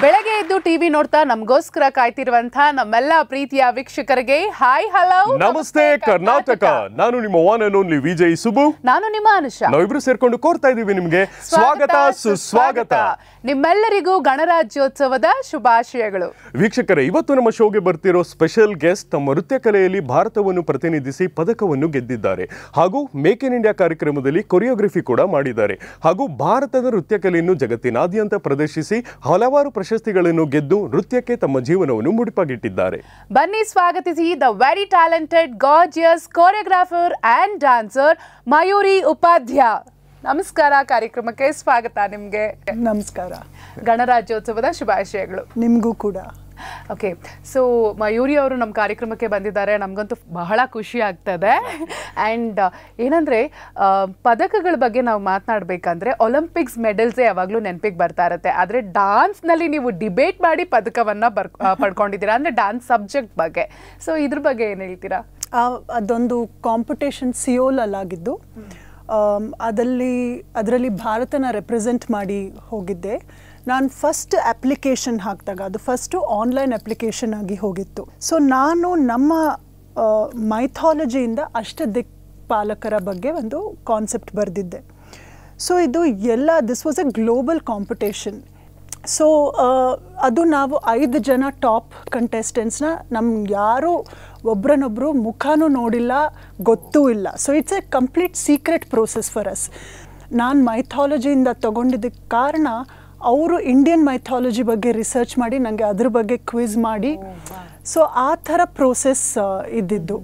ಬೆಳಗ್ಗೆ ಎದ್ದು ಟಿವಿ ನೋಡ್ತಾ ನಮಗೋಸ್ಕರ ಕಾಯ್ತಿರುವಂತ ನಮ್ಮೆಲ್ಲ ಪ್ರೀತಿಯ ವೀಕ್ಷಕರಿಗೆ ಹಾಯ್ ಹಲೋ ನಮಸ್ತೆ ಕರ್ನಾಟಕ ನಾನು ನಿಮ್ಮ one and only Vijay Subbu ನಾನು ನಿಮ್ಮ ಅನುಷಾ ನಾವಿಬ್ರು ಸೇರ್ಕೊಂಡು ಕೋರ್ತಾ ಇದೀವಿ ನಿಮ್ಗೆ ಸ್ವಾಗತ ಸುಸ್ವಾಗತ ನಿಮ್ಮೆಲ್ಲರಿಗೂ ಗಣರಾಜ್ಯೋತ್ಸವದ ಶುಭಾಶಯಗಳು ವೀಕ್ಷಕರೇ ಇವತ್ತು ನಮ್ಮ ಶೋಗೆ ಬರ್ತಿರೋ ಸ್ಪೆಷಲ್ ಗೆಸ್ಟ್ ತಮ್ಮ ನೃತ್ಯ ಕಲೆಯಲ್ಲಿ ಭಾರತವನ್ನು ಪ್ರತಿನಿಧಿಸಿ ಪದಕವನ್ನು ಗೆದ್ದಿದ್ದಾರೆ ಹಾಗೂ ಮೇಕ್ ಇನ್ ಇಂಡಿಯಾ ಕಾರ್ಯಕ್ರಮದಲ್ಲಿ ಕೊರಿಯೋಗ್ರಫಿ ಕೂಡ ಮಾಡಿದ್ದಾರೆ ಹಾಗೂ ಭಾರತದ ನೃತ್ಯ ಕಲೆಯನ್ನು ಜಗತ್ತಿನಾದ್ಯಂತ ಪ್ರದರ್ಶಿಸಿ ಹಲವಾರು ಪ್ರಶಸ್ತಿಗಳನ್ನು ಗೆದ್ದು ನೃತ್ಯಕ್ಕೆ ತಮ್ಮ ಜೀವನವನ್ನು ಮುಡಿಪಾಗಿಟ್ಟಿದ್ದಾರೆ ಬನ್ನಿ ಸ್ವಾಗತಿಸಿ the very talented gorgeous choreographer and dancer Mayuri Upadhya ನಮಸ್ಕಾರ ಕಾರ್ಯಕ್ರಮಕ್ಕೆ ಸ್ವಾಗತ ನಿಮ್ಗೆ ನಮಸ್ಕಾರ ಗಣರಾಜ್ಯೋತ್ಸವದ ಶುಭಾಶಯಗಳು ನಿಮಗೂ ಕೂಡ ಓಕೆ ಸೊ ಮಯೂರಿ ಅವರು ನಮ್ಮ ಕಾರ್ಯಕ್ರಮಕ್ಕೆ ಬಂದಿದ್ದಾರೆ ನಮಗಂತೂ ಬಹಳ ಖುಷಿ ಆಗ್ತದೆ ಆ್ಯಂಡ್ ಏನಂದರೆ ಪದಕಗಳ ಬಗ್ಗೆ ನಾವು ಮಾತನಾಡಬೇಕಂದ್ರೆ ಒಲಿಂಪಿಕ್ಸ್ ಮೆಡಲ್ಸೇ ಯಾವಾಗಲೂ ನೆನಪಿಗೆ ಬರ್ತಾ ಇರುತ್ತೆ ಆದರೆ ಡಾನ್ಸ್ನಲ್ಲಿ ನೀವು ಡಿಬೇಟ್ ಮಾಡಿ ಪದಕವನ್ನು ಬರ್ ಆ, ಪಡ್ಕೊಂಡಿದ್ದೀರಾ ಅಂದರೆ ಡಾನ್ಸ್ ಸಬ್ಜೆಕ್ಟ್ ಬಗ್ಗೆ ಸೊ ಇದ್ರ ಬಗ್ಗೆ ಏನು ಹೇಳ್ತೀರಾ ಆ, ಅದೊಂದು ಕಾಂಪಿಟೇಷನ್ ಸಿಯೋಲಲ್ಲಾಗಿದ್ದು ಆಮ್, ಅದಲ್ಲಿ ಅದರಲ್ಲಿ ಭಾರತನ ರೆಪ್ರೆಸೆಂಟ್ ಮಾಡಿ ಹೋಗಿದ್ದೆ ನಾನು ಫಸ್ಟ್ ಅಪ್ಲಿಕೇಶನ್ ಹಾಕಿದಾಗ ಅದು ಫಸ್ಟು ಆನ್ಲೈನ್ ಅಪ್ಲಿಕೇಶನ್ ಆಗಿ ಹೋಗಿತ್ತು ಸೊ ನಾನು ನಮ್ಮ ಮೈಥಾಲಜಿಯಿಂದ ಅಷ್ಟದಿಕ್ಪಾಲಕರ ಬಗ್ಗೆ ಒಂದು ಕಾನ್ಸೆಪ್ಟ್ ಬರೆದಿದ್ದೆ ಸೊ ಇದು ಎಲ್ಲ this was a global competition so ಅದು ನಾವು ಐದು ಜನ ಟಾಪ್ ಕಂಟೆಸ್ಟೆಂಟ್ಸ್ನ ನಮ್ಗೆ ಯಾರೂ ಒಬ್ರನ್ನೊಬ್ಬರು ಮುಖನೂ ನೋಡಿಲ್ಲ ಗೊತ್ತೂ ಇಲ್ಲ so it's a complete secret process for us ನಾನು ಮೈಥಾಲಜಿಯಿಂದ ತೊಗೊಂಡಿದ್ದಕ್ಕೆ ಕಾರಣ ಅವರು ಇಂಡಿಯನ್ ಮೈಥಾಲಜಿ ಬಗ್ಗೆ ರಿಸರ್ಚ್ ಮಾಡಿ ನನಗೆ ಅದ್ರ ಬಗ್ಗೆ ಕ್ವಿಜ್ ಮಾಡಿ ಸೊ ಆ ಥರ ಪ್ರೋಸೆಸ್ ಇದ್ದಿದ್ದು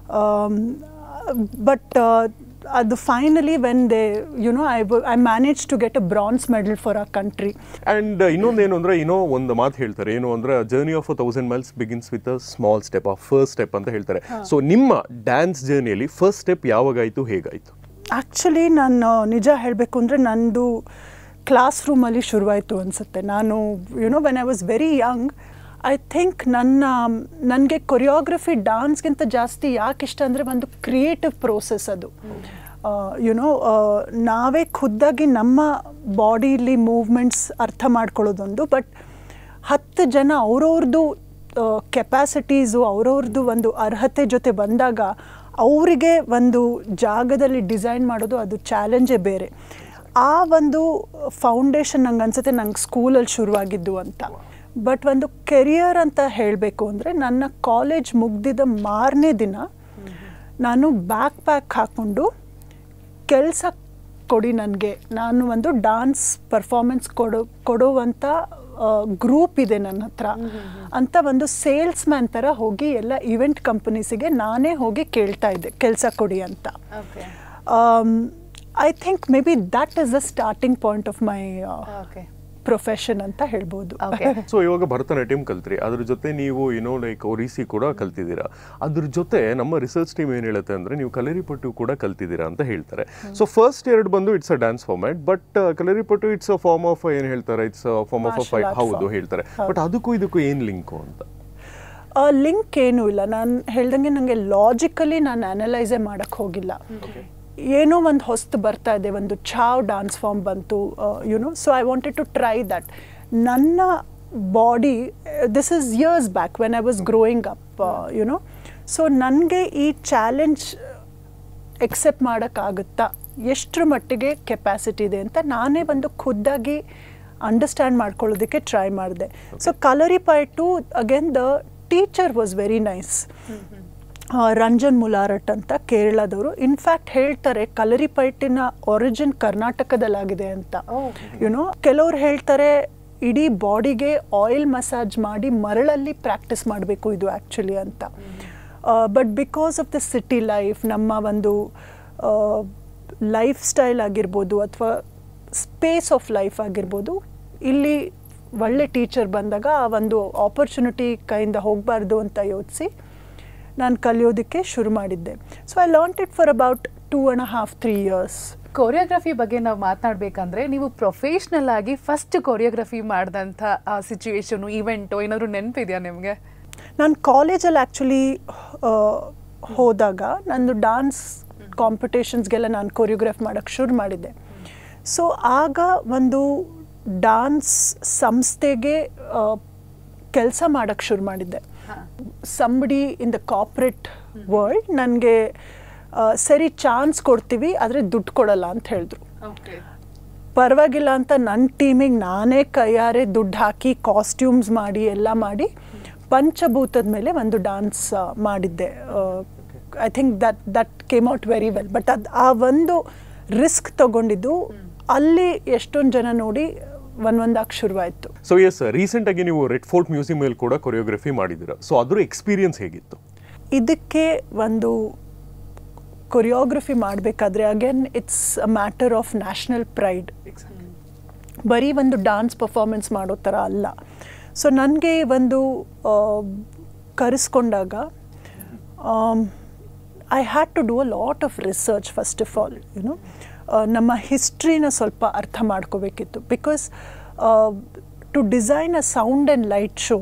ಬಟ್ ಅದು finally when they you know I I manage to get a bronze medal for a country and ಇನ್ನೊಂದೇನು ಅಂದ್ರೆ ಇನ್ನೋ ಒಂದು ಮಾತು ಹೇಳ್ತಾರೆ ಏನು ಅಂದ್ರೆ journey of a thousand miles begins with a small step ಆ ಫಸ್ಟ್ ಸ್ಟೆಪ್ ಅಂತ ಹೇಳ್ತಾರೆ ಸೊ ನಿಮ್ಮ ಡ್ಯಾನ್ಸ್ ಜರ್ನಿಯಲ್ಲಿ ಫಸ್ಟ್ ಸ್ಟೆಪ್ ಯಾವಾಗಾಯ್ತು ಹೇಗಾಯ್ತು ಆ್ಯಕ್ಚುಲಿ ನಾನು ನಿಜ ಹೇಳಬೇಕು ಅಂದರೆ ನಂದು ಕ್ಲಾಸ್ ರೂಮಲ್ಲಿ ಶುರುವಾಯಿತು ಅನಿಸುತ್ತೆ ನಾನು you know when I was very young I think ನನ್ನ ನನಗೆ ಕೊರಿಯೋಗ್ರಫಿ ಡಾನ್ಸ್ಗಿಂತ ಜಾಸ್ತಿ ಯಾಕೆ ಇಷ್ಟ ಅಂದರೆ ಒಂದು ಕ್ರಿಯೇಟಿವ್ ಪ್ರೋಸೆಸ್ ಅದು ಯುನೋ ನಾವೇ ಖುದ್ದಾಗಿ ನಮ್ಮ ಬಾಡಿಲಿ ಮೂವ್ಮೆಂಟ್ಸ್ ಅರ್ಥ ಮಾಡ್ಕೊಳ್ಳೋದೊಂದು ಬಟ್ ಹತ್ತು ಜನ ಅವ್ರವ್ರದ್ದು ಕೆಪಾಸಿಟೀಸು ಅವ್ರವ್ರದ್ದು ಒಂದು ಅರ್ಹತೆ ಜೊತೆ ಬಂದಾಗ ಅವರಿಗೆ ಒಂದು ಜಾಗದಲ್ಲಿ ಡಿಸೈನ್ ಮಾಡೋದು ಅದು ಚಾಲೆಂಜೇ ಬೇರೆ ಆ ಒಂದು ಫೌಂಡೇಶನ್ ನಂಗೆ ಅನ್ಸುತ್ತೆ ನಂಗೆ ಸ್ಕೂಲಲ್ಲಿ ಶುರುವಾಗಿದ್ದು ಅಂತ ಬಟ್ ಒಂದು ಕೆರಿಯರ್ ಅಂತ ಹೇಳಬೇಕು ಅಂದರೆ ನನ್ನ ಕಾಲೇಜ್ ಮುಗ್ದಿದ್ದ ಮಾರನೇ ದಿನ ನಾನು ಬ್ಯಾಕ್ ಪ್ಯಾಕ್ ಹಾಕ್ಕೊಂಡು ಕೆಲಸ ಕೊಡಿ ನನಗೆ ನಾನು ಒಂದು ಡಾನ್ಸ್ ಪರ್ಫಾರ್ಮೆನ್ಸ್ ಕೊಡೋ ಕೊಡುವಂಥ ಗ್ರೂಪ್ ಇದೆ ನನ್ನ ಹತ್ರ ಅಂತ ಒಂದು ಸೇಲ್ಸ್ ಮ್ಯಾನ್ ಥರ ಹೋಗಿ ಎಲ್ಲ ಇವೆಂಟ್ ಕಂಪನೀಸಿಗೆ ನಾನೇ ಹೋಗಿ ಕೇಳ್ತಾ ಇದ್ದೆ ಕೆಲಸ ಕೊಡಿ ಅಂತ okay I think maybe that is the starting point of my okay profession ಅಂತ ಹೇಳ್ಬೋದು ಓಕೆ ಸೊ ಇವಾಗ ಭರತನಾಟ್ಯಂ ಕಲ್ತ್ರಿ ಅದ್ರ ಜೊತೆ ನೀವು ಏನೋ ಲೈಕ್ ಒರಿಸಿ ಕೂಡ ಕಲ್ತಿದ್ದೀರಾ ಅದ್ರ ಜೊತೆ ನಮ್ಮ ರಿಸರ್ಚ್ ಟೀಮ್ ಏನು ಹೇಳುತ್ತೆ ಅಂದ್ರೆ ನೀವು ಕಲರಿಪಟ್ಟು ಕೂಡ ಕಲ್ತಿದ್ದೀರಾ ಅಂತ ಹೇಳ್ತಾರೆ ಸೊ ಫಸ್ಟ್ ಎರಡು ಬಂದು it's a dance format but Kalaripayattu it's a form of ಏನು ಹೇಳ್ತಾರೆ it's form of a Martial fight art ಹೌದು form. ಹೇಳ್ತಾರೆ ಬಟ್ ಅದಕ್ಕೂ ಇದಕ್ಕೂ ಏನು ಲಿಂಕು ಅಂತ ಲಿಂಕ್ ಏನೂ ಇಲ್ಲ ನಾನು ಹೇಳ್ದಂಗೆ ನನಗೆ ಲಾಜಿಕಲಿ ನಾನು ಅನಲೈಸೇ ಮಾಡೋಕ್ಕೆ ಹೋಗಿಲ್ಲ ಏನೋ ಒಂದು ಹೊಸ್ತು ಬರ್ತಾ ಇದೆ ಒಂದು ಛಾವ್ ಡಾನ್ಸ್ ಫಾರ್ಮ್ ಬಂತು you know so I wanted to try that ನನ್ನ body this is years back when I was growing up you know so ನನಗೆ ಈ ಚಾಲೆಂಜ್ ಎಕ್ಸೆಪ್ಟ್ ಮಾಡೋಕ್ಕಾಗುತ್ತಾ ಎಷ್ಟರ ಮಟ್ಟಿಗೆ ಕೆಪಾಸಿಟಿ ಇದೆ ಅಂತ ನಾನೇ ಒಂದು ಖುದ್ದಾಗಿ ಅಂಡರ್ಸ್ಟ್ಯಾಂಡ್ ಮಾಡ್ಕೊಳ್ಳೋದಕ್ಕೆ ಟ್ರೈ ಮಾಡಿದೆ so Kalaripayattu again the teacher was very nice Ranjan Mullarat ಅಂತ ಕೇರಳದವರು ಇನ್ಫ್ಯಾಕ್ಟ್ ಹೇಳ್ತಾರೆ ಕಲರಿ ಪೈಟಿನ ಒರಿಜಿನ್ ಕರ್ನಾಟಕದಲ್ಲಾಗಿದೆ ಅಂತ ಯುನೋ ಕೆಲವ್ರು ಹೇಳ್ತಾರೆ ಇಡೀ ಬಾಡಿಗೆ ಆಯಿಲ್ ಮಸಾಜ್ ಮಾಡಿ ಮರಳಲ್ಲಿ ಪ್ರಾಕ್ಟೀಸ್ ಮಾಡಬೇಕು ಇದು ಆ್ಯಕ್ಚುಲಿ ಅಂತ but because of the city life ನಮ್ಮ ಒಂದು ಲೈಫ್ ಸ್ಟೈಲ್ ಆಗಿರ್ಬೋದು ಅಥವಾ ಸ್ಪೇಸ್ ಆಫ್ ಲೈಫ್ ಆಗಿರ್ಬೋದು ಇಲ್ಲಿ ಒಳ್ಳೆ ಟೀಚರ್ ಬಂದಾಗ ಆ ಒಂದು ಆಪರ್ಚುನಿಟಿ ಕೈಯಿಂದ ಹೋಗಬಾರ್ದು ಅಂತ ಯೋಚಿಸಿ ನಾನು ಕಲಿಯೋದಕ್ಕೆ ಶುರು ಮಾಡಿದ್ದೆ so I learnt it for about two and half three years choreography ಬಗ್ಗೆ ನಾವು ಮಾತನಾಡಬೇಕಂದ್ರೆ ನೀವು ಪ್ರೊಫೆಷ್ನಲ್ ಆಗಿ ಫಸ್ಟ್ ಕೊರಿಯೋಗ್ರಫಿ ಮಾಡಿದಂಥ ಸಿಚುವೇಶನು ಇವೆಂಟು ಏನಾದರೂ ನೆನಪಿದೆಯಾ ನಿಮಗೆ ನಾನು ಕಾಲೇಜಲ್ಲಿ ಆ್ಯಕ್ಚುಲಿ ಹೋದಾಗ ನಂದು ಡಾನ್ಸ್ ಕಾಂಪಿಟೇಷನ್ಸ್ಗೆಲ್ಲ ನಾನು ಕೊರಿಯೋಗ್ರಾಫ್ ಮಾಡೋಕ್ಕೆ ಶುರು ಮಾಡಿದ್ದೆ ಸೊ ಆಗ ಒಂದು ಡಾನ್ಸ್ ಸಂಸ್ಥೆಗೆ ಕೆಲಸ ಮಾಡೋಕ್ಕೆ ಶುರು ಮಾಡಿದ್ದೆ somebody in the corporate world ನನಗೆ ಸರಿ ಚಾನ್ಸ್ ಕೊಡ್ತೀವಿ ಆದರೆ ದುಡ್ಡು ಕೊಡಲ್ಲ ಅಂತ ಹೇಳಿದ್ರು ಪರವಾಗಿಲ್ಲ ಅಂತ ನನ್ನ ಟೀಮಿಗೆ ನಾನೇ ಕೈಯಾರೆ ದುಡ್ಡು ಹಾಕಿ ಕಾಸ್ಟ್ಯೂಮ್ಸ್ ಮಾಡಿ ಎಲ್ಲ ಮಾಡಿ ಪಂಚಭೂತದ ಮೇಲೆ ಒಂದು ಡಾನ್ಸ್ ಮಾಡಿದ್ದೆ I think that that came out very well but ಅದು ಆ ಒಂದು ರಿಸ್ಕ್ ತಗೊಂಡಿದ್ದು ಅಲ್ಲಿ ಎಷ್ಟೊಂದು ಜನ ನೋಡಿ ಒಂದೊಂದಾಗಿ ಶುರುವಾಯಿತು ಸೊ ಎಸ್ ರೀಸೆಂಟ್ ಆಗಿ ನೀವು ರೆಡ್ ಫೋರ್ಟ್ ಮ್ಯೂಸಿಯಂ ಅಲ್ಲಿ ಕೂಡ ಕೊರಿಯೋಗ್ರಫಿ ಮಾಡಿದ್ದೀರಾ ಸೊ ಅದ್ರ ಎಕ್ಸ್ಪೀರಿಯನ್ಸ್ ಹೇಗಿತ್ತು ಇದಕ್ಕೆ ಒಂದು ಕೊರಿಯೋಗ್ರಫಿ ಮಾಡಬೇಕಾದ್ರೆ again it's a matter of national pride ಬರೀ ಒಂದು ಡಾನ್ಸ್ ಪರ್ಫಾರ್ಮೆನ್ಸ್ ಮಾಡೋ ಥರ ಅಲ್ಲ ಸೊ ನನಗೆ ಒಂದು ಆ, ಕರೆಸ್ಕೊಂಡಾಗ I had to do a lot of research first of all you know ನಮ್ಮ ಹಿಸ್ಟ್ರಿನ ಸ್ವಲ್ಪ ಅರ್ಥ ಮಾಡ್ಕೋಬೇಕಿತ್ತು because to design a sound and light show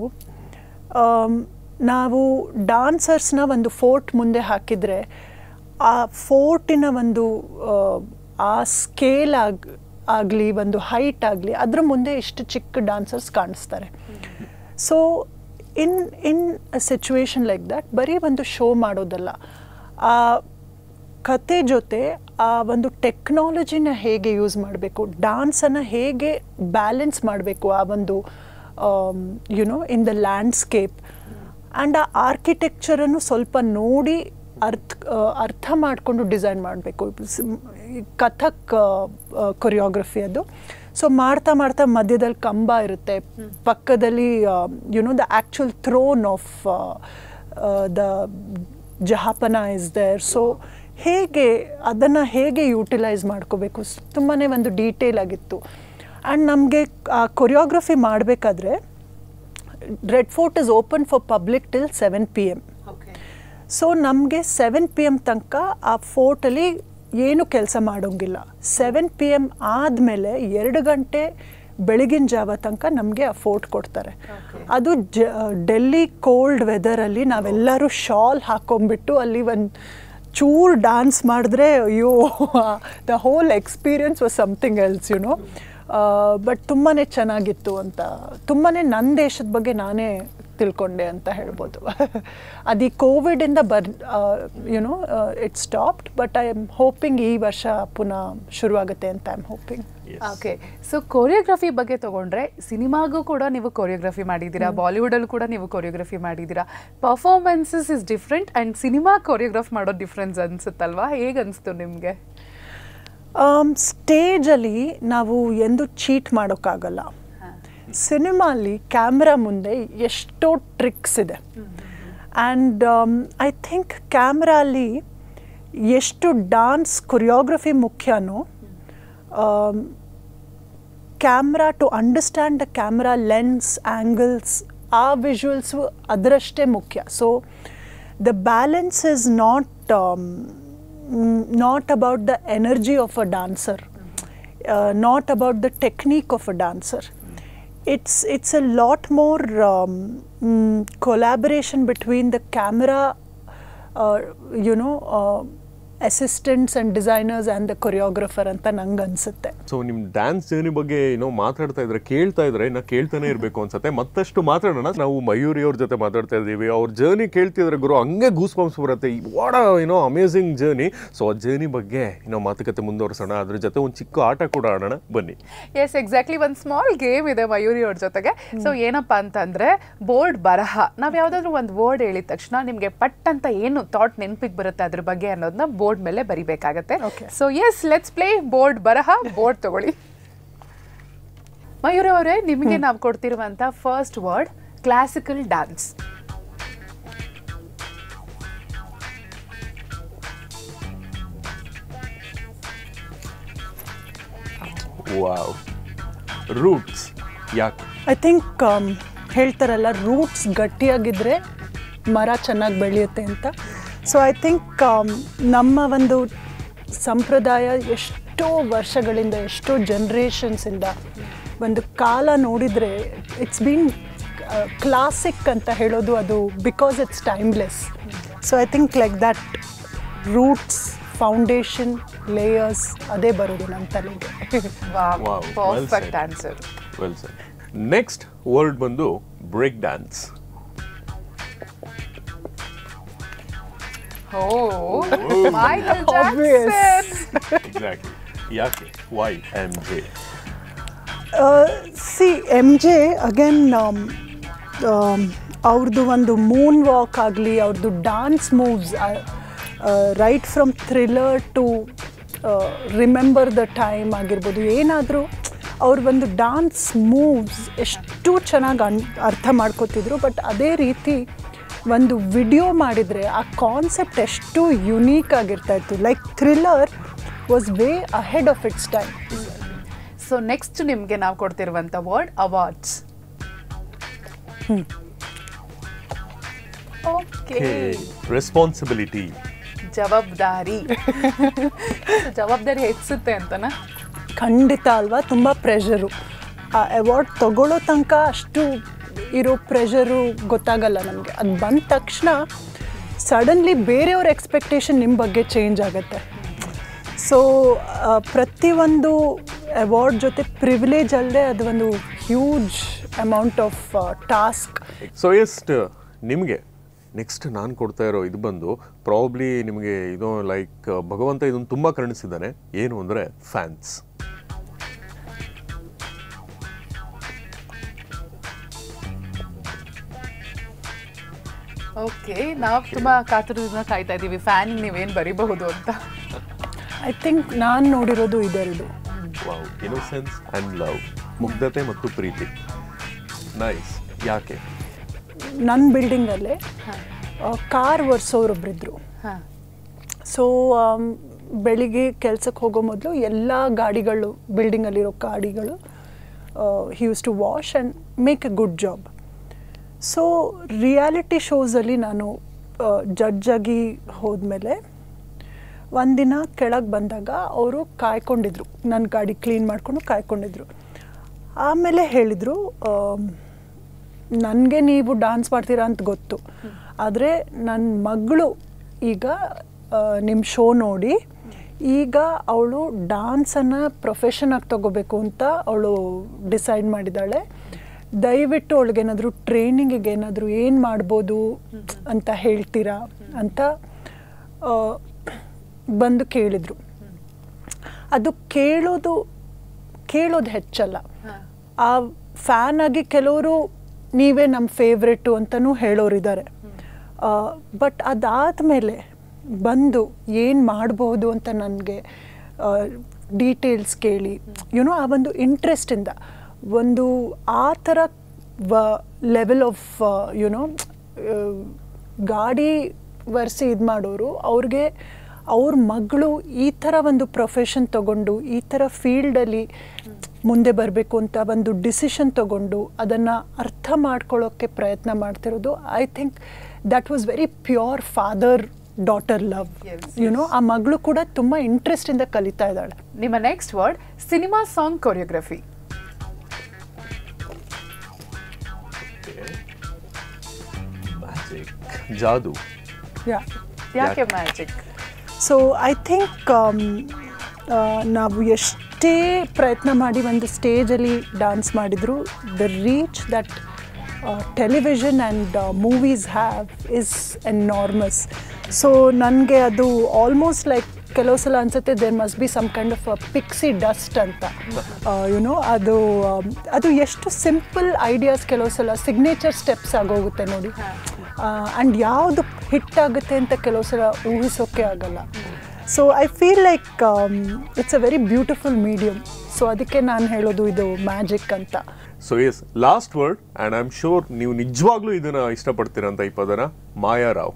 ನಾವು ಡಾನ್ಸರ್ಸ್ನ ಒಂದು ಫೋರ್ಟ್ ಮುಂದೆ ಹಾಕಿದರೆ ಆ ಫೋರ್ಟಿನ ಒಂದು ಆ, ಆ ಸ್ಕೇಲ್ ಆಗ್ ಆಗಲಿ ಒಂದು ಹೈಟ್ ಆಗಲಿ ಅದ್ರ ಮುಂದೆ ಇಷ್ಟು ಚಿಕ್ಕ ಡಾನ್ಸರ್ಸ್ ಕಾಣಿಸ್ತಾರೆ so in in a situation like that ಬರೀ ಒಂದು ಶೋ ಮಾಡೋದಲ್ಲ ಆ ಕತೆ ಜೊತೆ ಆ ಒಂದು ಟೆಕ್ನಾಲಜಿನ ಹೇಗೆ ಯೂಸ್ ಮಾಡಬೇಕು ಡಾನ್ಸನ್ನು ಹೇಗೆ ಬ್ಯಾಲೆನ್ಸ್ ಮಾಡಬೇಕು ಆ ಒಂದು you know in the landscape and ಆ ಆರ್ಕಿಟೆಕ್ಚರನ್ನು ಸ್ವಲ್ಪ ನೋಡಿ ಅರ್ಥ ಆ, ಅರ್ಥ ಮಾಡಿಕೊಂಡು ಡಿಸೈನ್ ಮಾಡಬೇಕು ಕಥಕ್ ಕೊರಿಯೋಗ್ರಫಿ ಅದು ಸೊ ಮಾಡ್ತಾ ಮಾಡ್ತಾ ಮಧ್ಯದಲ್ಲಿ ಕಂಬ ಇರುತ್ತೆ ಪಕ್ಕದಲ್ಲಿ you know the actual throne of the ಜಹಾಪನ ಇಸ್ ದೇರ್ ಸೊ ಹೇಗೆ ಅದನ್ನು ಹೇಗೆ ಯೂಟಿಲೈಸ್ ಮಾಡ್ಕೋಬೇಕು ತುಂಬಾ ಒಂದು ಡೀಟೇಲ್ ಆಗಿತ್ತು ಆ್ಯಂಡ್ ನಮಗೆ ಆ ಕೊರಿಯೋಗ್ರಫಿ ಮಾಡಬೇಕಾದ್ರೆ Red Fort is open for public till seven P M so ನಮಗೆ ಸೆವೆನ್ ಪಿ ಎಮ್ ತನಕ ಆ ಫೋರ್ಟಲ್ಲಿ ಏನು ಕೆಲಸ ಮಾಡೋಂಗಿಲ್ಲ ಸೆವೆನ್ ಪಿ ಎಮ್ ಆದಮೇಲೆ ಎರಡು ಗಂಟೆ ಬೆಳಗಿನ ಜಾವ ತನಕ ನಮಗೆ ಆ ಫೋರ್ಟ್ ಕೊಡ್ತಾರೆ ಅದು ಜ ಡೆಲ್ಲಿ ಕೋಲ್ಡ್ ವೆದರಲ್ಲಿ ನಾವೆಲ್ಲರೂ ಶಾಲ್ ಹಾಕೊಂಡ್ಬಿಟ್ಟು ಅಲ್ಲಿ ಒಂದು ಚೂರು ಡಾನ್ಸ್ ಮಾಡಿದ್ರೆ ಅಯ್ಯೋ the whole experience was something else you know but ತುಂಬಾ ಚೆನ್ನಾಗಿತ್ತು ಅಂತ ತುಂಬಾ ನನ್ನ ದೇಶದ ಬಗ್ಗೆ ನಾನೇ ತಿಳ್ಕೊಂಡೆ ಅಂತ ಹೇಳ್ಬೋದು ಅದು ಈ ಕೋವಿಡಿಂದ but you know it stopped but I am hoping ಈ ವರ್ಷ ಪುನಃ ಶುರುವಾಗುತ್ತೆ ಅಂತ I am hoping okay so choreography ಬಗ್ಗೆ ತಗೊಂಡ್ರೆ ಸಿನಿಮಾಗೂ ಕೂಡ ನೀವು ಕೊರಿಯೋಗ್ರಫಿ ಮಾಡಿದ್ದೀರಾ ಬಾಲಿವುಡಲ್ಲೂ ಕೂಡ ನೀವು ಕೊರಿಯೋಗ್ರಫಿ ಮಾಡಿದ್ದೀರಾ performances is different and cinema choreograph ಮಾಡೋ ಡಿಫ್ರೆನ್ಸ್ ಅನ್ಸುತ್ತಲ್ವಾ ಹೇಗೆ ಅನಿಸ್ತು ನಿಮಗೆ ಸ್ಟೇಜಲ್ಲಿ ನಾವು ಎಂದು ಚೀಟ್ ಮಾಡೋಕ್ಕಾಗಲ್ಲ ಸಿನಿಮಾಲಿ ಕ್ಯಾಮ್ರಾ ಮುಂದೆ ಎಷ್ಟೋ ಟ್ರಿಕ್ಸ್ ಇದೆ ಆ್ಯಂಡ್ ಐ ಥಿಂಕ್ ಕ್ಯಾಮ್ರಾಲಿ ಎಷ್ಟು ಡಾನ್ಸ್ ಕೊರಿಯೋಗ್ರಫಿ ಮುಖ್ಯನೋ camera to understand the camera lens angles ಆ ವಿಜುವಲ್ಸು ಅದರಷ್ಟೇ ಮುಖ್ಯ so the balance is not not about the energy of a dancer not about the technique of a dancer it's it's a lot more um, mm, collaboration between the camera uh, you know uh, assistants and designers and the choreographer ಅಂತ ನಂಗೆ ಅನ್ಸುತ್ತೆ so ನಿಮ್ dance journey ಬಗ್ಗೆ ಏನೋ ಮಾತಾಡ್ತಾ ಇದ್ರೆ ಕೇಳ್ತಾ ಇದ್ರೆ ನಾ ಕೇಳ್ತಾನೆ ಇರ್ಬೇಕು ಅನ್ಸುತ್ತೆ ಮತ್ತಷ್ಟು ಮಾತಾಡೋಣ ನಾವು ಮಯೂರಿ ಅವ್ರ ಜೊತೆ ಮಾತಾಡ್ತಾ ಇದ್ದೀವಿ ಅವ್ರ ಜರ್ನಿ ಕೇಳ್ತಿದ್ರೆ ಗುರು ಹಂಗೆ ಗೂಸ್ ಬಂಪ್ಸ್ ಬರುತ್ತೆ ವಾಡ ಏನೋ ಅಮೇಝಿಂಗ್ ಜರ್ನಿ ಸೊ ಆ ಜರ್ನಿ ಬಗ್ಗೆ ಏನೋ ಮಾತುಕತೆ ಮುಂದುವರ್ಸೋಣ ಅದ್ರ ಜೊತೆ ಒಂದು ಚಿಕ್ಕ ಆಟ ಕೂಡ ಆಡೋಣ ಬನ್ನಿ ಎಸ್ ಎಕ್ಸಾಕ್ಟ್ಲಿ ಒಂದು ಸ್ಮಾಲ್ ಗೇಮ್ ಇದೆ ಮಯೂರಿ ಅವ್ರ ಜೊತೆಗೆ ಸೊ ಏನಪ್ಪ ಅಂತಂದ್ರೆ ಬೋರ್ಡ್ ಬರಹ ನಾವು ಯಾವ್ದಾದ್ರು ಒಂದು ವರ್ಡ್ ಹೇಳಿದ ತಕ್ಷಣ ನಿಮಗೆ ಪಟ್ ಅಂತ ಏನು ಥಾಟ್ ನೆನಪಿಗೆ ಬರುತ್ತೆ ಅದ್ರ ಬಗ್ಗೆ ಅನ್ನೋದನ್ನ ಬೋರ್ಡ್ ಮೇಲೆ ಬರಿಬೇಕಾಗತ್ತೆ Okay. So yes let's play board ಬರಹ ಬೋರ್ಡ್ ತಗೊಳ್ಳಿ ಮಯೂರಿ ಅವರೇ ನಿಮಗೆ ನಾವು ಕೊಡ್ತಿರುವಂತ first word classical dance wow roots ಯಾಕೆ ಐ ಥಿಂಕ್ ಹೇಳ್ತಾರಲ್ಲ ರೂಟ್ಸ್ ಗಟ್ಟಿಯಾಗಿದ್ದರೆ ಮರ ಚೆನ್ನಾಗಿ ಬೆಳೆಯುತ್ತೆ ಅಂತ ಸೊ ಐ ಥಿಂಕ್ ನಮ್ಮ ಒಂದು ಸಂಪ್ರದಾಯ ಎಷ್ಟೋ ವರ್ಷಗಳಿಂದ ಎಷ್ಟೋ ಜನ್ರೇಷನ್ಸಿಂದ ಒಂದು ಕಾಲ ನೋಡಿದರೆ ಇಟ್ಸ್ ಬೀನ್ ಕ್ಲಾಸಿಕ್ ಅಂತ ಹೇಳೋದು ಅದು because it's timeless so I think like that roots foundation layers ಅದೇ ಬರೋದು ನನ್ನ ತಲೆಗೆ Wow, well perfect said. Answer well sir next word ಬಂದು break dance oh Michael Obvious. Jackson exactly ಯಾಕೆ why M J see M J again ಅವ್ರದ್ದು ಒಂದು moon walk ಆಗಲಿ ಅವ್ರದ್ದು dance moves right from Thriller to Remember the Time ಆಗಿರ್ಬೋದು ಏನಾದರೂ ಅವ್ರ ಒಂದು ಡಾನ್ಸ್ ಮೂವ್ಸ್ ಎಷ್ಟು ಚೆನ್ನಾಗಿ ಅನ್ ಅರ್ಥ ಮಾಡ್ಕೋತಿದ್ರು ಬಟ್ ಅದೇ ರೀತಿ ಒಂದು ವಿಡಿಯೋ ಮಾಡಿದರೆ ಆ ಕಾನ್ಸೆಪ್ಟ್ ಎಷ್ಟು ಯುನೀಕ್ ಆಗಿರ್ತಾ ಇತ್ತು like Thriller was way ahead of its time so next ನಿಮಗೆ ನಾವು ಕೊಡ್ತಿರುವಂತ ವರ್ಡ್ ಅವಾರ್ಡ್ಸ್ ಓಕೆ ರೆಸ್ಪಾನ್ಸಿಬಿಲಿಟಿ ಜವಾಬ್ದಾರಿ So, ಜವಾಬ್ದಾರಿ ಹೆಚ್ಚುತ್ತೆ ಅಂತನಾ ಖಂಡಿತ ಅಲ್ವಾ ತುಂಬ ಪ್ರೆಷರು ಆ ಅವಾರ್ಡ್ ತಗೊಳ್ಳೋ ತನಕ ಅಷ್ಟು ಇರೋ ಪ್ರೆಷರು ಗೊತ್ತಾಗಲ್ಲ ನಮಗೆ ಅದು ಬಂದ ತಕ್ಷಣ ಸಡನ್ಲಿ ಬೇರೆಯವ್ರ ಎಕ್ಸ್ಪೆಕ್ಟೇಷನ್ ನಿಮ್ಮ ಬಗ್ಗೆ ಚೇಂಜ್ ಆಗುತ್ತೆ ಸೊ ಪ್ರತಿಯೊಂದು ಅವಾರ್ಡ್ ಜೊತೆ ಪ್ರಿವಿಲೇಜ್ ಅಲ್ಲದೆ ಅದು ಒಂದು huge amount of task so ಎಸ್ಟ್ ನಿಮಗೆ ನೆಕ್ಸ್ಟ್ ನಾನು ಕೊಡ್ತಾ ಇರೋ ಇದು ಬಂದು ಪ್ರಾಬ್ಲಿ ನಿಮಗೆ ಇದು ಲೈಕ್ ಭಗವಂತ ಇದನ್ನು ತುಂಬ ಕರುಣಿಸಿದ್ದಾನೆ ಏನು ಅಂದರೆ ಫ್ಯಾನ್ಸ್ ಓಕೆ ನಾವು ತುಂಬಾ ಕಾತುರದಿಂದ ಕಾಯ್ತಾ ಇದ್ದೀವಿ ಫ್ಯಾನ್ ನೀವೇನು ಬರಿಬಹುದು ಅಂತ ಐ ಥಿಂಕ್ ನಾನು ನೋಡಿರೋದು ಇದೆರಡು ವಾವ್ ಇನೋಸೆನ್ಸ್ ಆ್ಯಂಡ್ ಲವ್ ಮುಗ್ಧತೆ ಮತ್ತು ಪ್ರೀತಿ ನೈಸ್ ಯಾಕೆ ನನ್ನ ಬಿಲ್ಡಿಂಗಲ್ಲೇ ಕಾರ್ ಒರೆಸೋರೊಬ್ಬರಿದ್ರು ಹಾ ಸೊ ಬೆಳಿಗ್ಗೆ ಕೆಲಸಕ್ಕೆ ಹೋಗೋ ಮೊದಲು ಎಲ್ಲ ಗಾಡಿಗಳು ಬಿಲ್ಡಿಂಗಲ್ಲಿರೋ ಗಾಡಿಗಳು he use to wash and make a good job so reality ಶೋಸಲ್ಲಿ ನಾನು ಜಡ್ಜ್ ಆಗಿ ಹೋದ್ಮೇಲೆ ಒಂದಿನ ಕೆಳಗೆ ಬಂದಾಗ ಅವರು ಕಾಯ್ಕೊಂಡಿದ್ರು ನನ್ನ ಗಾಡಿ ಕ್ಲೀನ್ ಮಾಡಿಕೊಂಡು ಕಾಯ್ಕೊಂಡಿದ್ರು ಆಮೇಲೆ ಹೇಳಿದರು ನನಗೆ ನೀವು ಡಾನ್ಸ್ ಮಾಡ್ತೀರಾ ಅಂತ ಗೊತ್ತು ಆದರೆ ನನ್ನ ಮಗಳು ಈಗ ನಿಮ್ಮ ಶೋ ನೋಡಿ ಈಗ ಅವಳು ಡಾನ್ಸನ್ನು ಪ್ರೊಫೆಷನ್ ಆಗಿ ತಗೋಬೇಕು ಅಂತ ಅವಳು ಡಿಸೈಡ್ ಮಾಡಿದ್ದಾಳೆ ದಯವಿಟ್ಟು ಅವಳಿಗೇನಾದರೂ ಟ್ರೈನಿಂಗಿಗೆ ಏನಾದರೂ ಏನು ಮಾಡ್ಬೋದು ಅಂತ ಹೇಳ್ತೀರಾ ಅಂತ ಆ, ಬಂದು ಕೇಳಿದರು ಅದು ಕೇಳೋದು ಕೇಳೋದು ಹೆಚ್ಚಲ್ಲ ಆ ಫ್ಯಾನ್ ಆಗಿ ಕೆಲವರು ನೀವೇ ನಮ್ಮ ಫೇವ್ರೆಟ್ಟು ಅಂತಲೂ ಹೇಳೋರಿದ್ದಾರೆ ಬಟ್ ಅದಾದಮೇಲೆ ಬಂದು ಏನು ಮಾಡ್ಬೋದು ಅಂತ ನನಗೆ ಡೀಟೇಲ್ಸ್ ಕೇಳಿ ಯುನೋ ಆ ಒಂದು ಇಂಟ್ರೆಸ್ಟಿಂದ ಒಂದು ಆ ಥರ ವ ಲೆವೆಲ್ ಆಫ್ ಯುನೋ ಗಾಡಿ ವರ್ಸಿ ಇದು ಮಾಡೋರು ಅವ್ರಿಗೆ ಅವ್ರ ಮಗಳು ಈ ಥರ ಒಂದು ಪ್ರೊಫೆಷನ್ ತಗೊಂಡು ಈ ಥರ ಫೀಲ್ಡಲ್ಲಿ ಮುಂದೆ ಬರಬೇಕು ಅಂತ ಒಂದು ಡಿಸಿಷನ್ ತಗೊಂಡು ಅದನ್ನು ಅರ್ಥ ಮಾಡ್ಕೊಳ್ಳೋಕ್ಕೆ ಪ್ರಯತ್ನ ಮಾಡ್ತಿರೋದು I think that was very pure father daughter love Yes, you know ಆ ಮಗಳು ಕೂಡ ತುಂಬ ಇಂಟ್ರೆಸ್ಟಿಂದ ಕಲಿತಾ ಇದ್ದಾಳೆ ನಿಮ್ಮ next word cinema song choreography magic ಜಾದು ಯಾ ಯಾಕೆ ಮ್ಯಾಜಿಕ್ ಸೊ ಐ ಥಿಂಕ್ ನಾವು ಎಷ್ಟೇ ಪ್ರಯತ್ನ ಮಾಡಿ ಒಂದು ಸ್ಟೇಜಲ್ಲಿ ಡಾನ್ಸ್ ಮಾಡಿದರೂ the reach that television and movies have is enormous so ನನಗೆ ಅದು ಆಲ್ಮೋಸ್ಟ್ ಲೈಕ್ ಕೆಲವು ಸಲ ಅನ್ಸುತ್ತೆ there must be some kind of pixie dust ಅಂತ ಯುನೋ ಅದು um, ಅದು ಎಷ್ಟು ಸಿಂಪಲ್ ಐಡಿಯಾಸ್ ಕೆಲವು ಸಲ ಸಿಗ್ನೇಚರ್ ಸ್ಟೆಪ್ಸ್ ಆಗೋಗುತ್ತೆ ನೋಡಿ ಆ್ಯಂಡ್ ಯಾವುದು ಹಿಟ್ ಆಗುತ್ತೆ ಅಂತ ಕೆಲವು ಸಲ ಊಹಿಸೋಕೆ ಆಗಲ್ಲ so I feel like it's a very beautiful medium so ಅದಕ್ಕೆ ನಾನು ಹೇಳೋದು ಇದು ಮ್ಯಾಜಿಕ್ ಅಂತ so yes last word and I am sure ನೀವು ನಿಜವಾಗ್ಲೂ ಇದನ್ನ ಇಷ್ಟಪಡ್ತೀರಂತ ಈ ಪದನ ಮಾಯಾರಾವ್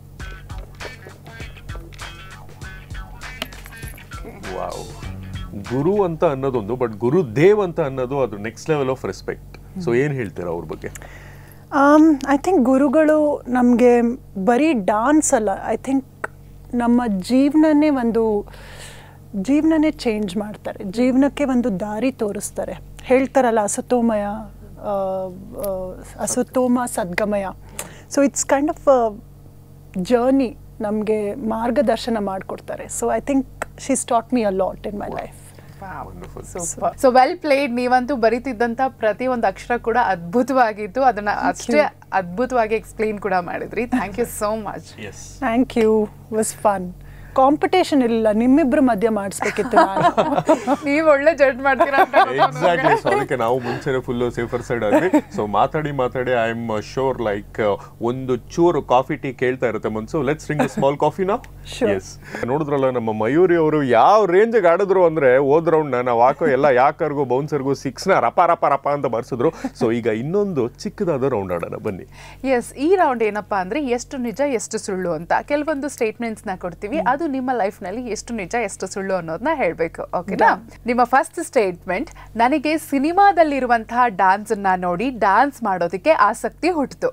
ವಾವ್ ಗುರು ಅಂತ ಅನ್ನೋದೊಂದು ಬಟ್ ಗುರು ದೇವ್ ಅಂತ ಅನ್ನೋದು ಅದು next level of respect so ಏನು ಹೇಳ್ತೀರಾ ಅವ್ರ ಬಗ್ಗೆ ಐ ಥಿಂಕ್ ಗುರುಗಳು ನಮಗೆ ಬರೀ ಡಾನ್ಸ್ ಅಲ್ಲ ಐ ಥಿಂಕ್ ನಮ್ಮ ಜೀವನನೇ ಒಂದು ಜೀವನನೇ ಚೇಂಜ್ ಮಾಡ್ತಾರೆ ಜೀವನಕ್ಕೆ ಒಂದು ದಾರಿ ತೋರಿಸ್ತಾರೆ ಹೇಳ್ತಾರಲ್ಲ ಅಸತೋಮಯ ಆ, ಆ, ಅಸತೋಮ ಸದ್ಗಮಯ so it's kind of journey ನಮಗೆ ಮಾರ್ಗದರ್ಶನ ಮಾಡಿಕೊಡ್ತಾರೆ so I think she's taught me a lot in my life super so well played ನೀವಂತೂ ಬರೀತಿದ್ದಂತ ಪ್ರತಿ ಒಂದು ಅಕ್ಷರ ಕೂಡ ಅದ್ಭುತವಾಗಿತ್ತು ಅದನ್ನ ಅಷ್ಟೇ ಅದ್ಭುತವಾಗಿ ಎಕ್ಸ್ಪ್ಲೇನ್ ಕೂಡ ಮಾಡಿದ್ರಿ thank you so much yes thank you was fun competition ಇಲ್ಲ ನಿಮ್ಮಿಬ್ರ ಮಧ್ಯೆ ಮಾಡಿಸ್ಬೇಕಿತ್ತು ನಾನು ನೀವ್ ಒಳ್ಳೆ ಜಡ್ಜ್ ಮಾಡ್ತೀರಾ ಅಂತ ಗೊತ್ತು ಎಕ್ಸಾಕ್ಟ್ಲಿ ನಮ್ಗೆ. ಸೊ ಅದಕ್ಕೆ ನಾವು ಮುಂಚೆನೆ ಫುಲ್ ಸೇಫರ್ ಸೈಡ್ ಆದ್ವಿ ಸೊ ಮಾತಾಡಿ ಮಾತಾಡಿ ಐ ಆಮ್ ಶೋರ್ ಲೈಕ್ ಒಂದು ಚೂರು ಕಾಫಿ ಟೀ ಕೇಳ್ತಾ ಇರುತ್ತೆ ಮನ್ಸು ಲೆಟ್ಸ್ ರಿಂಗ್ ಸ್ಮಾಲ್ ಕಾಫಿ ನಾ Sure. ಎಸ್ ನೋಡಿದ್ರಲ್ಲ ನಮ್ಮ ಮಯೂರಿ ಅವರು ಯಾವ ರೇಂಜ್ ಆಡಿದ್ರು ಅಂದ್ರೆ ಹೋದ್ ರೌಂಡ್ ನಾವು ಹಾಕೋ ಎಲ್ಲ ಯಾಕರ್ಗೂ ಬೌನ್ಸರ್ಗೂ ಸಿಕ್ಸ್ ನ ರಪ ರಪ ರಪ ಅಂತ ಬರ್ಸಿದ್ರು ಸೊ ಈಗ ಇನ್ನೊಂದು ಚಿಕ್ಕದಾದ ರೌಂಡ್ ಆಡೋಣ ಬನ್ನಿ ಎಸ್ ಈ ರೌಂಡ್ ಏನಪ್ಪಾ ಅಂದ್ರೆ ಎಷ್ಟು ನಿಜ ಎಷ್ಟು ಸುಳ್ಳು ಅಂತ ಕೆಲವೊಂದು ಸ್ಟೇಟ್ಮೆಂಟ್ಸ್ ನ ಕೊಡ್ತೀವಿ ಅದು ನಿಮ್ಮ ಲೈಫ್ ನಲ್ಲಿ ಎಷ್ಟು ನಿಜ ಎಷ್ಟು ಸುಳ್ಳು ಅನ್ನೋದನ್ನ ಹೇಳ್ಬೇಕು ಓಕೆನಾ ನಿಮ್ಮ ಫಸ್ಟ್ ಸ್ಟೇಟ್ಮೆಂಟ್ ನನಗೆ ಸಿನಿಮಾದಲ್ಲಿರುವಂತಹ ಡಾನ್ಸ್ ಅನ್ನ ನೋಡಿ ಡಾನ್ಸ್ ಮಾಡೋದಕ್ಕೆ ಆಸಕ್ತಿ ಹುಟ್ಟಿತು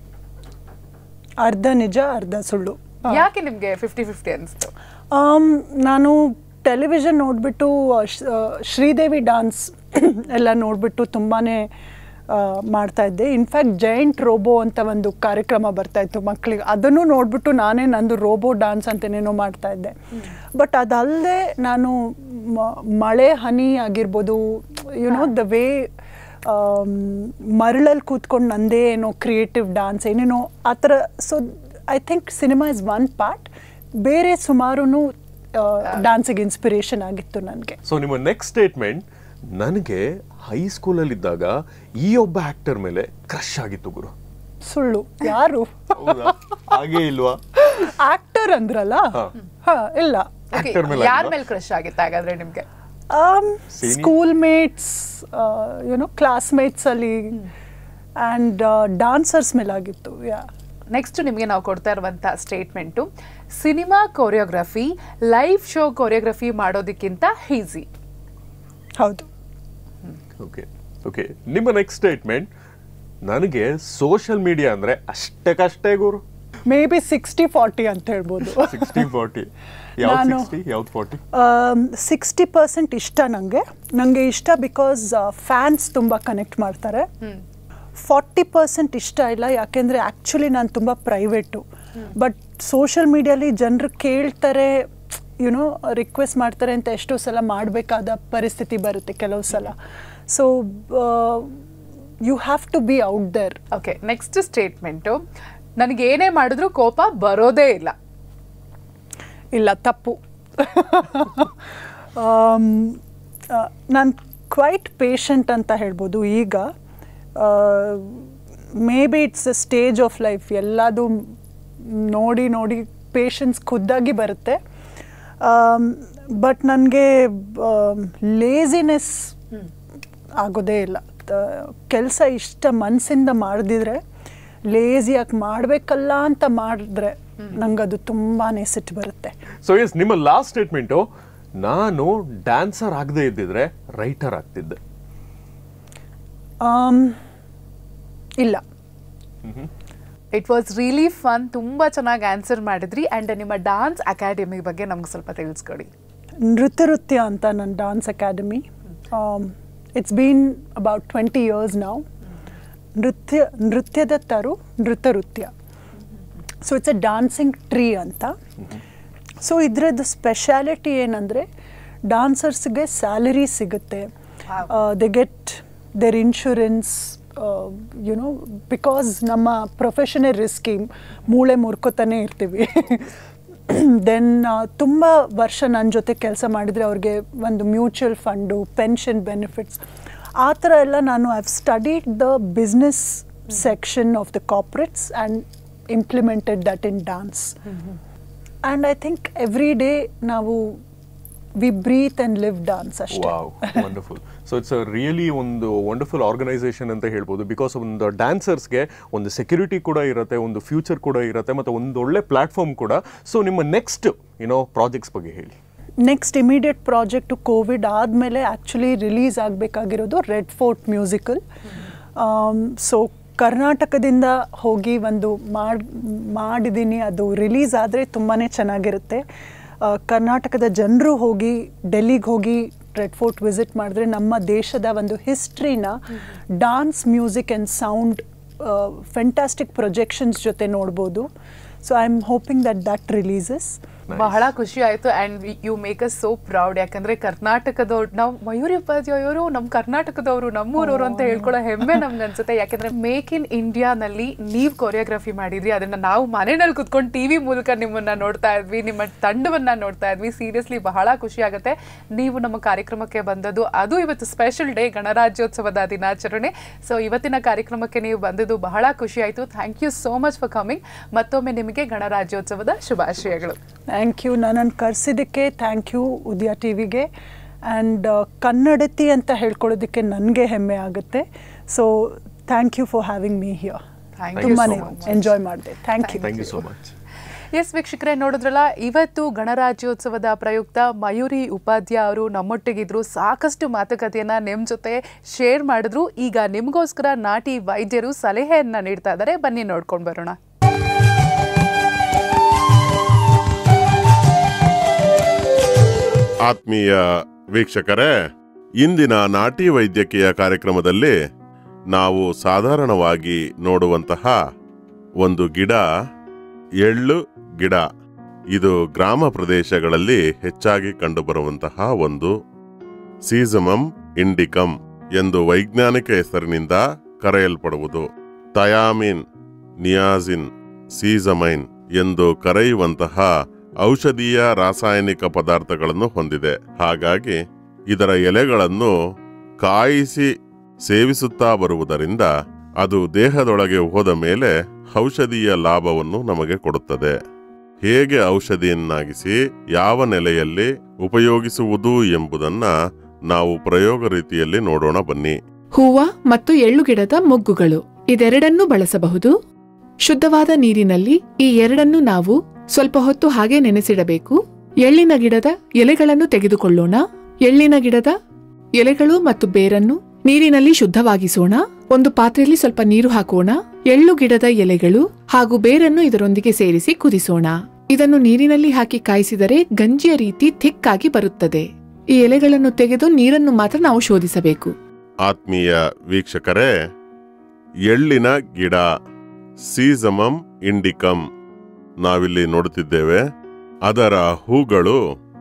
ಅರ್ಧ ನಿಜ ಅರ್ಧ ಸುಳ್ಳು ಯಾಕೆ ನಿಮ್ಗೆ ಫಿಫ್ಟಿ ಫಿಫ್ಟಿ ಅನಿಸ್ತು ಆಮ್, ನಾನು ಟೆಲಿವಿಷನ್ ನೋಡಿಬಿಟ್ಟು ಶ್ರೀದೇವಿ ಡಾನ್ಸ್ ಎಲ್ಲ ನೋಡಿಬಿಟ್ಟು ತುಂಬಾ ಮಾಡ್ತಾ ಇದ್ದೆ ಇನ್ಫ್ಯಾಕ್ಟ್ ಜೈಂಟ್ ರೋಬೋ ಅಂತ ಒಂದು ಕಾರ್ಯಕ್ರಮ ಬರ್ತಾ ಇತ್ತು ಮಕ್ಕಳಿಗೆ ಅದನ್ನು ನೋಡಿಬಿಟ್ಟು ನಾನೇ ನಂದು ರೋಬೋ ಡಾನ್ಸ್ ಅಂತೇನೇನೋ ಮಾಡ್ತಾ ಇದ್ದೆ ಬಟ್ ಅದಲ್ಲದೆ ನಾನು ಮ- ಮಳೆ ಹನಿ ಆಗಿರ್ಬೋದು ಯುನೋ ದ ವೇ ಮರಳಲ್ಲಿ ಕೂತ್ಕೊಂಡು ನಂದೇ ಏನೋ ಕ್ರಿಯೇಟಿವ್ ಡಾನ್ಸ್ ಏನೇನೋ ಆ ಥರ so I think cinema is one part ಬೇರೆ ಸುಮಾರು ಡಾನ್ಸಿಗೆ ಇನ್ಸ್ಪಿರೇಷನ್ ಆಗಿತ್ತು ನನಗೆ ಸೊ ನಿಮ್ಮ ನೆಕ್ಸ್ಟ್ ಸ್ಟೇಟ್ಮೆಂಟ್ ನನಗೆ ಹೈಸ್ಕೂಲಲ್ಲಿ ಇದ್ದಾಗ ಈ ಒಬ್ಬ ಆಕ್ಟರ್ ಮೇಲೆ ಕ್ರಶ್ ಆಗಿತ್ತು ಗುರು ಸುಳ್ಳು ಯಾರು ಹೌದಾ ಹಾಗೆ ಇಲ್ವಾ ಆಕ್ಟರ್ ಅಂದ್ರಲ್ಲ ಹಾ. ಹಾ ಇಲ್ಲ Actor ಮೇಲೆ ಯಾರ ಆಗಿಲ್ವಾ? ಮೇಲೆ ಕ್ರಶ್ ಆಗಿತ್ತು ಹಾಗಾದ್ರೆ ನಿಮ್ಗೆ Senior? Schoolmates you know classmates ಅಲ್ಲಿ ಆ್ಯಂಡ್ ಡಾನ್ಸರ್ಸ್ ಮೇಲೆ ಆಗಿತ್ತು ಯಾ ನೆಕ್ಸ್ಟ್ ನಿಮಗೆ ನಾವು ಕೊಡ್ತಾ ಇರುವಂಥ statement cinema choreography live show choreography ಮಾಡೋದಕ್ಕಿಂತ ಈಸಿ ಹೌದು ಓಕೆ ಓಕೆ ನಿಮ್ಮ ನೆಕ್ಸ್ಟ್ ಸ್ಟೇಟ್ಮೆಂಟ್ ನನಗೆ ಸೋಷಿಯಲ್ ಮೀಡಿಯಾ ಅಂದ್ರೆ ಅಷ್ಟಕ್ಕಷ್ಟೇ ಗುರು ಮೇ ಬಿ ಸಿಕ್ಸ್ಟಿ ಫಾರ್ಟಿ ಅಂತ ಹೇಳ್ಬೋದು ಸಿಕ್ಸ್ಟಿ ಫಾರ್ಟಿ ಯಾವ್ದು ನಾನು- ಸಿಕ್ಸ್ಟಿ ಯಾವ್ದು ಫಾರ್ಟಿ ಸಿಕ್ಸ್ಟಿ ಪರ್ಸೆಂಟ್ ಇಷ್ಟ ನನಗೆ ನನಗೆ ಇಷ್ಟ ಬಿಕಾಸ್ ಫ್ಯಾನ್ಸ್ ತುಂಬ ಕನೆಕ್ಟ್ ಮಾಡ್ತಾರೆ ಫಾರ್ಟಿ ಪರ್ಸೆಂಟ್ ಇಷ್ಟ ಇಲ್ಲ ಯಾಕೆಂದರೆ ಆ್ಯಕ್ಚುಲಿ ನಾನು ತುಂಬ ಪ್ರೈವೇಟು ಬಟ್ ಸೋಷಿಯಲ್ ಮೀಡಿಯಲ್ಲಿ ಜನರು ಕೇಳ್ತಾರೆ ಯುನೋ ರಿಕ್ವೆಸ್ಟ್ ಮಾಡ್ತಾರೆ ಅಂತ ಎಷ್ಟೋ ಸಲ ಮಾಡಬೇಕಾದ ಪರಿಸ್ಥಿತಿ ಬರುತ್ತೆ ಕೆಲವು ಸಲ so you have to be out there okay next statement ನನಗೆ ಏನೇ ಮಾಡಿದ್ರು ಕೋಪ ಬರೋದೇ ಇಲ್ಲ ಇಲ್ಲ ತಪ್ಪು ನಾನು ಕ್ವೈಟ್ ಪೇಷಂಟ್ ಅಂತ ಹೇಳ್ಬೋದು ಈಗ maybe it's a stage of life ಎಲ್ಲದು ನೋಡಿ ನೋಡಿ ಪೇಷನ್ಸ್ ಖುದ್ದಾಗಿ ಬರುತ್ತೆ ಬಟ್ ನನಗೆ ಲೇಸಿನೆಸ್ ಆಗೋದೇ ಇಲ್ಲ ಕೆಲಸ ಇಷ್ಟ ಮನಸ್ಸಿಂದ ಮಾಡಿದ್ರೆ ಲೇಸಿಯಾಗಿ ಮಾಡಬೇಕಲ್ಲ ಅಂತ ಮಾಡಿದ್ರೆ ನಂಗದು ತುಂಬಾ ಸಿಟ್ಟು ಬರುತ್ತೆ ಸೊ ಎಸ್ ನಿಮ್ಮ ಲಾಸ್ಟ್ ಸ್ಟೇಟ್ಮೆಂಟು ನಾನು ಡ್ಯಾನ್ಸರ್ ಆಗದೆ ಇದ್ದಿದ್ರೆ ರೈಟರ್ ಆಗ್ತಿದ್ದೆ ಆಮ್, ಇಲ್ಲ ಇಟ್ ವಾಸ್ ರಿಯಲಿ ಫನ್ ತುಂಬ ಚೆನ್ನಾಗಿ ಆನ್ಸರ್ ಮಾಡಿದ್ರಿ ಆ್ಯಂಡ್ ನಿಮ್ಮ ಡಾನ್ಸ್ ಅಕಾಡೆಮಿ ಬಗ್ಗೆ ನಮ್ಗೆ ಸ್ವಲ್ಪ ತಿಳಿಸ್ಕೊಡಿ ನೃತ್ಯ ನೃತ್ಯ ಅಂತ ನನ್ನ dance academy it's been about twenty years ನಾವು ನೃತ್ಯ ನೃತ್ಯದ ತರು ನೃತ್ಯ ನೃತ್ಯ so it's a dancing tree ಅಂತ ಸೊ ಇದ್ರದ್ದು ಸ್ಪೆಷಾಲಿಟಿ ಏನಂದರೆ ಡಾನ್ಸರ್ಸ್ಗೆ ಸ್ಯಾಲರಿ ಸಿಗುತ್ತೆ they get their insurance you know because ನಮ್ಮ ಪ್ರೊಫೆಷನೇ ರಿಸ್ಕಿ ಮೂಳೆ ಮುರ್ಕೋತಾನೆ ಇರ್ತೀವಿ ದೆನ್ ತುಂಬ ವರ್ಷ ನನ್ನ ಜೊತೆ ಕೆಲಸ ಮಾಡಿದರೆ ಅವ್ರಿಗೆ ಒಂದು ಮ್ಯೂಚುವಲ್ ಫಂಡು ಪೆನ್ಷನ್ ಬೆನಿಫಿಟ್ಸ್ ಆ ಥರ ಎಲ್ಲ ನಾನು I've studied the business section of the corporates and implemented that in dance and I think every day ನಾವು we breathe and live dance ಅಷ್ಟೇ wow wonderful so it's really ಒಂದು wonderful organisation ಅಂತ ಹೇಳ್ಬೋದು because ಒಂದು ಡ್ಯಾನ್ಸರ್ಸ್ಗೆ ಒಂದು security ಕೂಡ ಇರುತ್ತೆ ಒಂದು ಫ್ಯೂಚರ್ ಕೂಡ ಇರುತ್ತೆ ಮತ್ತು ಒಂದು ಒಳ್ಳೆ ಪ್ಲಾಟ್ಫಾರ್ಮ್ ಕೂಡ ಸೊ ನಿಮ್ಮ ನೆಕ್ಸ್ಟ್ ಏನೋ ಪ್ರಾಜೆಕ್ಟ್ಸ್ ಬಗ್ಗೆ ಹೇಳಿ ನೆಕ್ಸ್ಟ್ ಇಮಿಡಿಯೇಟ್ ಪ್ರಾಜೆಕ್ಟು ಕೋವಿಡ್ ಆದಮೇಲೆ ಆ್ಯಕ್ಚುಲಿ ರಿಲೀಸ್ ಆಗಬೇಕಾಗಿರೋದು ರೆಡ್ ಫೋರ್ಟ್ ಮ್ಯೂಸಿಕಲ್ ಸೊ ಕರ್ನಾಟಕದಿಂದ ಹೋಗಿ ಒಂದು ಮಾಡಿ ಮಾಡಿದ್ದೀನಿ ಅದು ರಿಲೀಸ್ ಆದರೆ ತುಂಬಾ ಚೆನ್ನಾಗಿರುತ್ತೆ ಆ, ಕರ್ನಾಟಕದ ಜನರು ಹೋಗಿ ಡೆಲ್ಲಿಗೆ ಹೋಗಿ ರೆಡ್ ಫೋರ್ಟ್ ವಿಸಿಟ್ ಮಾಡಿದ್ರೆ ನಮ್ಮ ದೇಶದ ಒಂದು ಹಿಸ್ಟ್ರಿನ dance music and sound fantastic projections ಜೊತೆ ನೋಡ್ಬೋದು so I am hoping that that releases ಬಹಳ ಖುಷಿ ಆಯ್ತು and you make us so proud ಯಾಕಂದ್ರೆ ಕರ್ನಾಟಕದವ್ರು ನಾವು ಮಯೂರಿ ಉಪಾಧ್ಯಾಯವರು ನಮ್ಮ ಕರ್ನಾಟಕದವರು ನಮ್ಮೂರವರು ಅಂತ ಹೇಳ್ಕೊಳ್ಳೋ ಹೆಮ್ಮೆ ನಮ್ಗೆ ಅನ್ಸುತ್ತೆ ಯಾಕಂದ್ರೆ ಮೇಕ್ ಇನ್ ಇಂಡಿಯಾನಲ್ಲಿ ನೀವು ಕೊರಿಯೋಗ್ರಫಿ ಮಾಡಿದ್ರಿ ಅದನ್ನ ನಾವು ಮನೆಯಲ್ಲಿ ಕುತ್ಕೊಂಡು ಟಿವಿ ಮೂಲಕ ನಿಮ್ಮನ್ನ ನೋಡ್ತಾ ಇದ್ವಿ ನಿಮ್ಮ ತಂಡವನ್ನ ನೋಡ್ತಾ ಇದ್ವಿ ಸೀರಿಯಸ್ಲಿ ಬಹಳ ಖುಷಿ ಆಗುತ್ತೆ ನೀವು ನಮ್ಮ ಕಾರ್ಯಕ್ರಮಕ್ಕೆ ಬಂದದ್ದು ಅದು ಇವತ್ತು ಸ್ಪೆಷಲ್ ಡೇ ಗಣರಾಜ್ಯೋತ್ಸವದ ದಿನಾಚರಣೆ ಸೊ ಇವತ್ತಿನ ಕಾರ್ಯಕ್ರಮಕ್ಕೆ ನೀವು ಬಂದದ್ದು ಬಹಳ ಖುಷಿ ಆಯ್ತು thank you so much for coming ಮತ್ತೊಮ್ಮೆ ನಿಮಗೆ ಗಣರಾಜ್ಯೋತ್ಸವದ ಶುಭಾಶಯಗಳು ಥ್ಯಾಂಕ್ ಯು ನನ್ನನ್ನು ಕರೆಸಿದ್ದಕ್ಕೆ ಥ್ಯಾಂಕ್ ಯು ಉದಯ ಟಿ ವಿಗೆ ಆ್ಯಂಡ್ ಕನ್ನಡತಿ ಅಂತ ಹೇಳ್ಕೊಳ್ಳೋದಕ್ಕೆ ನನಗೆ ಹೆಮ್ಮೆ ಆಗುತ್ತೆ so thank you for having me here Thank you ತುಂಬಾ so much. ಎಂಜಾಯ್ ಮಾಡಿದೆ thank you thank you so much yes ವೀಕ್ಷಕರೇ ನೋಡಿದ್ರಲ್ಲ ಇವತ್ತು ಗಣರಾಜ್ಯೋತ್ಸವದ ಪ್ರಯುಕ್ತ ಮಯೂರಿ ಉಪಾಧ್ಯಾಯ ಅವರು ನಮ್ಮೊಟ್ಟಿಗಿದ್ರು ಸಾಕಷ್ಟು ಮಾತುಕತೆಯನ್ನ ನಿಮ್ಮ ಜೊತೆ ಶೇರ್ ಮಾಡಿದ್ರು ಈಗ ನಿಮಗೋಸ್ಕರ ನಾಟಿ ವೈದ್ಯರು ಸಲಹೆಯನ್ನ ನೀಡ್ತಾ ಇದ್ದಾರೆ ಬನ್ನಿ ನೋಡ್ಕೊಂಡು ಬರೋಣ ಆತ್ಮೀಯ ವೀಕ್ಷಕರೇ ಇಂದಿನ ನಾಟಿ ವೈದ್ಯಕೀಯ ಕಾರ್ಯಕ್ರಮದಲ್ಲಿ ನಾವು ಸಾಧಾರಣವಾಗಿ ನೋಡುವಂತಹ ಒಂದು ಗಿಡ ಎಳ್ಳು ಗಿಡ ಇದು ಗ್ರಾಮ ಪ್ರದೇಶಗಳಲ್ಲಿ ಹೆಚ್ಚಾಗಿ ಕಂಡುಬರುವಂತಹ ಒಂದು ಸೀಸಮಮ್ ಇಂಡಿಕಮ್ ಎಂದು ವೈಜ್ಞಾನಿಕ ಹೆಸರಿನಿಂದ ಕರೆಯಲ್ಪಡುವುದು ಥಯಾಮಿನ್ ನಿಯಾಸಿನ್ ಸೀಸಮೈನ್ ಎಂದು ಕರೆಯುವಂತಹ ಔಷಧೀಯ ರಾಸಾಯನಿಕ ಪದಾರ್ಥಗಳನ್ನು ಹೊಂದಿದೆ ಹಾಗಾಗಿ ಇದರ ಎಲೆಗಳನ್ನು ಕಾಯಿಸಿ ಸೇವಿಸುತ್ತಾ ಬರುವುದರಿಂದ ಅದು ದೇಹದೊಳಗೆ ಹೋದ ಮೇಲೆ ಔಷಧೀಯ ಲಾಭವನ್ನು ನಮಗೆ ಕೊಡುತ್ತದೆ ಹೇಗೆ ಔಷಧಿಯನ್ನಾಗಿಸಿ ಯಾವ ನೆಲೆಯಲ್ಲಿ ಉಪಯೋಗಿಸುವುದು ಎಂಬುದನ್ನ ನಾವು ಪ್ರಯೋಗ ರೀತಿಯಲ್ಲಿ ನೋಡೋಣ ಬನ್ನಿ ಹೂವ ಮತ್ತು ಎಳ್ಳು ಗಿಡದ ಮೊಗ್ಗುಗಳು ಇದೆರಡನ್ನೂ ಬಳಸಬಹುದು ಶುದ್ಧವಾದ ನೀರಿನಲ್ಲಿ ಈ ಎರಡನ್ನು ನಾವು ಸ್ವಲ್ಪ ಹೊತ್ತು ಹಾಗೆ ನೆನೆಸಿಡಬೇಕು ಎಳ್ಳಿನ ಗಿಡದ ಎಲೆಗಳನ್ನು ತೆಗೆದುಕೊಳ್ಳೋಣ ಎಳ್ಳಿನ ಗಿಡದ ಎಲೆಗಳು ಮತ್ತು ಬೇರನ್ನು ನೀರಿನಲ್ಲಿ ಶುದ್ಧವಾಗಿಸೋಣ ಒಂದು ಪಾತ್ರೆಯಲ್ಲಿ ಸ್ವಲ್ಪ ನೀರು ಹಾಕೋಣ ಎಳ್ಳು ಗಿಡದ ಎಲೆಗಳು ಹಾಗೂ ಬೇರನ್ನು ಇದರೊಂದಿಗೆ ಸೇರಿಸಿ ಕುದಿಸೋಣ ಇದನ್ನು ನೀರಿನಲ್ಲಿ ಹಾಕಿ ಕಾಯಿಸಿದರೆ ಗಂಜಿಯ ರೀತಿ ಥಿಕ್ ಆಗಿ ಬರುತ್ತದೆ ಈ ಎಲೆಗಳನ್ನು ತೆಗೆದು ನೀರನ್ನು ಮಾತ್ರ ನಾವು ಶೋಧಿಸಬೇಕು ಆತ್ಮೀಯ ವೀಕ್ಷಕರೇ ಎಳ್ಳಿನ ಗಿಡ ಸೀಸಮಮ್ ಇಂಡಿಕಮ್ ನಾವಿಲ್ಲಿ ನೋಡುತ್ತಿದ್ದೇವೆ ಅದರ ಹೂಗಳು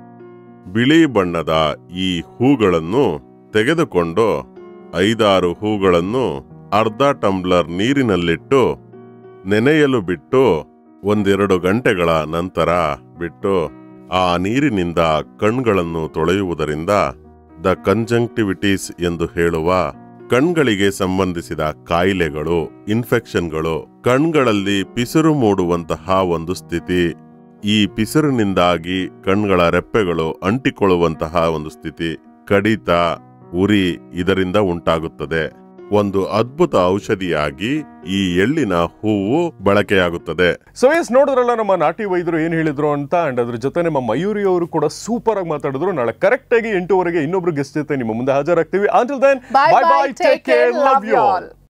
ಬಿಳಿ ಬಣ್ಣದ ಈ ಹೂಗಳನ್ನು ತೆಗೆದುಕೊಂಡು ಐದಾರು ಹೂಗಳನ್ನು ಅರ್ಧ ಟಂಬ್ಲರ್ ನೀರಿನಲ್ಲಿಟ್ಟು ನೆನೆಯಲು ಬಿಟ್ಟು ಒಂದೆರಡು ಗಂಟೆಗಳ ನಂತರ ಬಿಟ್ಟು ಆ ನೀರಿನಿಂದ ಕಣ್ಗಳನ್ನು ತೊಳೆಯುವುದರಿಂದ ದ ಕಂಜಂಕ್ಟಿವಿಟೀಸ್ ಎಂದು ಹೇಳುವ ಕಣ್ಗಳಿಗೆ ಸಂಬಂಧಿಸಿದ ಕಾಯಿಲೆಗಳು ಇನ್ಫೆಕ್ಷನ್ಗಳು ಕಣ್ಗಳಲ್ಲಿ ಪಿಸುರು ಮೂಡುವಂತಹ ಒಂದು ಸ್ಥಿತಿ ಈ ಪಿಸುರಿನಿಂದಾಗಿ ಕಣ್ಗಳ ರೆಪ್ಪೆಗಳು ಅಂಟಿಕೊಳ್ಳುವಂತಹ ಒಂದು ಸ್ಥಿತಿ ಕಡಿತ ಉರಿ ಇದರಿಂದ ಉಂಟಾಗುತ್ತದೆ ಒಂದು ಅದ್ಭುತ ಔಷಧಿಯಾಗಿ ಈ ಎಳ್ಳಿನ ಹೂವು ಬಳಕೆಯಾಗುತ್ತದೆ ಸೊ ಎಸ್ ನೋಡಿದ್ರಲ್ಲ ನಮ್ಮ ನಾಟಿ ವೈದ್ಯರು ಏನ್ ಹೇಳಿದ್ರು ಅಂತ ಅಂಡ್ ಅದ್ರ ಜೊತೆ ನಮ್ಮ ಮಯೂರಿ ಅವರು ಕೂಡ ಸೂಪರ್ ಆಗಿ ಮಾತಾಡಿದ್ರು ನಾಳೆ ಕರೆಕ್ಟ್ ಆಗಿ ಎಂಟುವರೆಗೆ ಇನ್ನೊಬ್ರು ಗೆಸ್ಟ್ ಜೊತೆ ನಿಮ್ಮ ಮುಂದೆ ಹಾಜರಾಗ್ತೀವಿ until then Bye bye bye, bye take care love you all